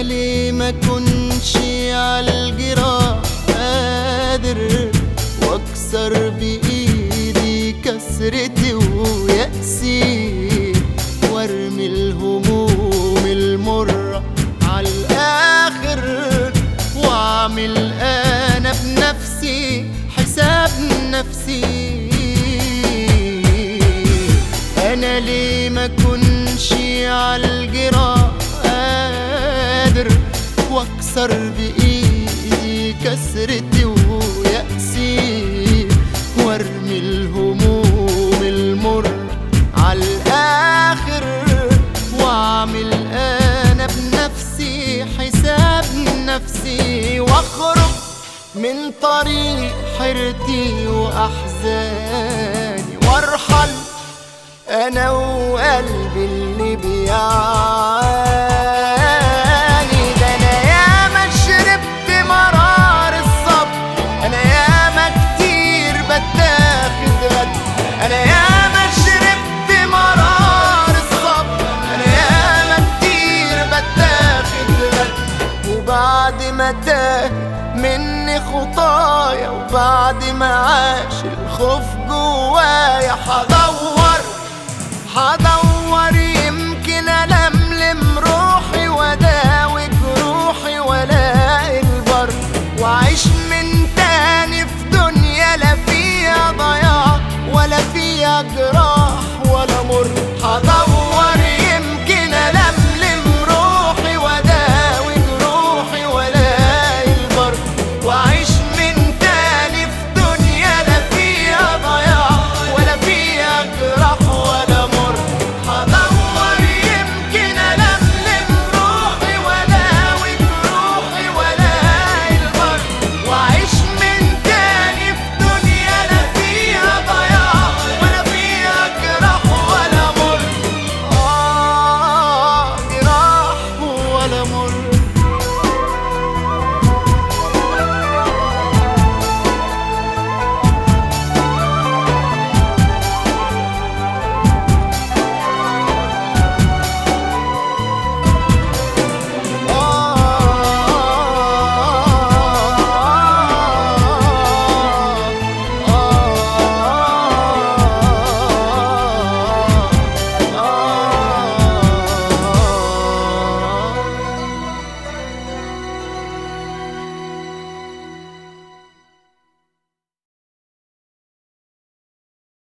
انا ليه ما كنش عالجراح قادر واكسر بايدي كسرتي ويأسي وارمي الهموم المرة عالاخر واعمل انا بنفسي حساب نفسي انا ليه ما كنش عالجراح قادر واكسر بايدي كسرتي ويأسي وارمي الهموم المر عالاخر واعمل انا بنفسي حساب نفسي واخرج من طريق حيرتي واحزاني وارحل انا وقلبي اللي بيعاني ده انا ياما شربت مرار الصبر انا ياما كتير بتاخد غد انا ياما شربت مرار الصبر انا ياما كتير بتاخد غد وبعد ما تاه مني خطايا وبعد ما عاش الخوف جوايا حدور حدور يمكن ألملم روحي وأداوي جروحي وألاقي البر وأعيش من تاني في دنيا لا فيها ضياع ولا فيها جراح